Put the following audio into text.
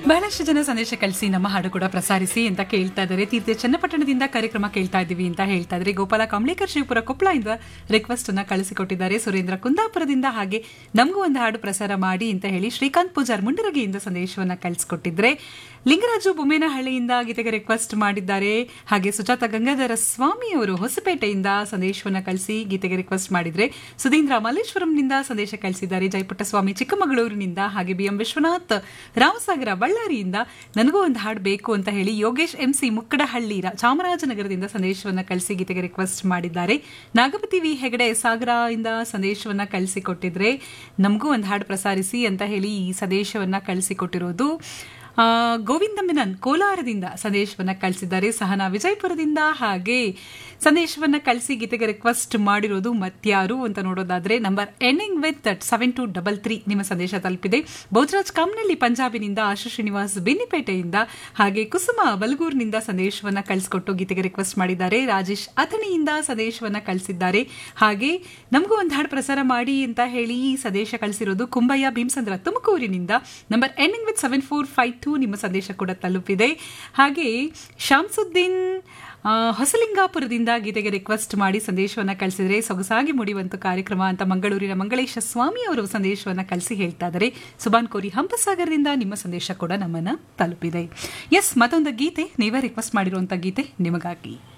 ಬಹಳಷ್ಟು ಜನ ಸಂದೇಶ ಕಳಿಸಿ ನಮ್ಮ ಹಾಡು ಕೂಡ ಪ್ರಸಾರಿಸಿ ಅಂತ ಕೇಳ್ತಾ ಇದ್ದಾರೆ ತೀರ್ಥ ಚನ್ನಪಟ್ಟಣದಿಂದ ಕಾರ್ಯಕ್ರಮ ಕೇಳ್ತಾ ಇದ್ದೀವಿ ಅಂತ ಹೇಳ್ತಾ ಇದ್ದಾರೆ ಗೋಪಾಲ ಕಾಂಬ್ಳೇಕರ್ ಶಿವಪುರ ಕೊಪ್ಪಳದಿಂದ ರಿಕ್ವೆಸ್ಟ್ ಅನ್ನ ಕಳಿಸಿಕೊಟ್ಟಿದ್ದಾರೆ ಸುರೇಂದ್ರ ಕುಂದಾಪುರದಿಂದ ಹಾಗೆ ನಮಗೂ ಒಂದು ಹಾಡು ಪ್ರಸಾರ ಮಾಡಿ ಅಂತ ಹೇಳಿ ಶ್ರೀಕಾಂತ್ ಪೂಜಾರ್ ಮುಂಡರಗಿಯಿಂದ ಸಂದೇಶವನ್ನ ಕಳಿಸಿಕೊಟ್ಟಿದ್ರೆ ಲಿಂಗರಾಜು ಬೊಮ್ಮೇನಹಳ್ಳಿಯಿಂದ ಗೀತೆಗೆ ರಿಕ್ವೆಸ್ಟ್ ಮಾಡಿದ್ದಾರೆ ಹಾಗೆ ಸುಜಾತ ಗಂಗಾಧರ ಸ್ವಾಮಿ ಅವರು ಹೊಸಪೇಟೆಯಿಂದ ಸಂದೇಶವನ್ನ ಕಳಿಸಿ ಗೀತೆಗೆ ರಿಕ್ವೆಸ್ಟ್ ಮಾಡಿದ್ರೆ ಸುಧೀಂದ್ರ ಮಲ್ಲೇಶ್ವರಂನಿಂದ ಸಂದೇಶ ಕಳಿಸಿದ್ದಾರೆ ಜಯಪುಟ್ಟಸ್ವಾಮಿ ಚಿಕ್ಕಮಗಳೂರಿನಿಂದ ಹಾಗೆ ಬಿ ಎಂ ವಿಶ್ವನಾಥ್ ರಾಮಸಾಗರ ಬಳ್ಳಾರಿಯಿಂದ ನನಗೂ ಒಂದು ಹಾಡು ಬೇಕು ಅಂತ ಹೇಳಿ ಯೋಗೇಶ್ ಎಂಸಿ ಮುಕ್ಕಡಹಳ್ಳಿ ರ- ಚಾಮರಾಜನಗರದಿಂದ ಸಂದೇಶವನ್ನ ಕಳಿಸಿ ಗೀತೆಗೆ ರಿಕ್ವೆಸ್ಟ್ ಮಾಡಿದ್ದಾರೆ ನಾಗಪತಿ ವಿ ಹೆಗಡೆ ಸಾಗರ ಇಂದ ಸಂದೇಶವನ್ನ ಕಳಿಸಿಕೊಟ್ಟಿದ್ರೆ ನಮಗೂ ಒಂದು ಹಾಡು ಪ್ರಸಾರಿಸಿ ಅಂತ ಹೇಳಿ ಈ ಸಂದೇಶವನ್ನ ಕಳಿಸಿಕೊಟ್ಟಿರೋದು ಆ, ಗೋವಿಂದ ಮೆನನ್ ಕೋಲಾರದಿಂದ ಸಂದೇಶವನ್ನ ಕಳಿಸಿದ್ದಾರೆ ಸಹನಾ ವಿಜಯಪುರದಿಂದ ಹಾಗೆ ಸಂದೇಶವನ್ನ ಕಳಿಸಿ ಗೀತೆಗೆ ರಿಕ್ವೆಸ್ಟ್ ಮಾಡಿರೋದು ಮತ್ಯಾರು ಅಂತ ನೋಡೋದಾದ್ರೆ number ending with seven two double three ನಿಮ್ಮ ಸಂದೇಶ ತಲುಪಿದೆ ಬಹುಜರಾಜ್ ಕಾಮ್ನಳ್ಳಿ ಪಂಜಾಬಿನಿಂದ ಆಶು ಶ್ರೀನಿವಾಸ್ ಬೆನ್ನಿಪೇಟೆಯಿಂದ ಹಾಗೆ ಕುಸುಮ ಬಲಗೂರಿನಿಂದ ಸಂದೇಶವನ್ನ ಕಳಿಸಿಕೊಟ್ಟು ಗೀತೆಗೆ ರಿಕ್ವೆಸ್ಟ್ ಮಾಡಿದ್ದಾರೆ ರಾಜೇಶ್ ಅಥಣಿಯಿಂದ ಸಂದೇಶವನ್ನ ಕಳಿಸಿದ್ದಾರೆ ಹಾಗೆ ನಮಗೂ ಒಂದು ಹಾಡು ಪ್ರಸಾರ ಮಾಡಿ ಅಂತ ಹೇಳಿ ಈ ಸಂದೇಶ ಕಳಿಸಿರೋದು ಕುಂಬಯ್ಯ ಭೀಮಸಂದ್ರ ತುಮಕೂರಿನಿಂದ number ending with seven four five two ನಿಮ್ಮ ಸಂದೇಶ ಕೂಡ ತಲುಪಿದೆ ಹಾಗೆ ಶಾಮ್ಸುದ್ದೀನ್ ಆ, ಹೊಸಲಿಂಗಾಪುರದಿಂದ ಗೀತೆಗೆ ರಿಕ್ವೆಸ್ಟ್ ಮಾಡಿ ಸಂದೇಶವನ್ನ ಕಳಿಸಿದ್ರೆ ಸೊಗಸಾಗಿ ಮುಡಿಯುವಂತ ಕಾರ್ಯಕ್ರಮ ಅಂತ ಮಂಗಳೂರಿನ ಮಂಗಳೇಶ ಸ್ವಾಮಿ ಅವರು ಸಂದೇಶವನ್ನ ಕಳಿಸಿ ಹೇಳ್ತಾ ಇದ್ದಾರೆ ಸುಬಾನ್ ಕೋರಿ ಹಂಪಸಾಗರದಿಂದ ನಿಮ್ಮ ಸಂದೇಶ ಕೂಡ ನಮ್ಮನ್ನ ತಲುಪಿದೆ ಎಸ್ ಮತ್ತೊಂದು ಗೀತೆ ನೀವೇ ರಿಕ್ವೆಸ್ಟ್ ಮಾಡಿರುವಂತ ಗೀತೆ ನಿಮಗಾಗಿ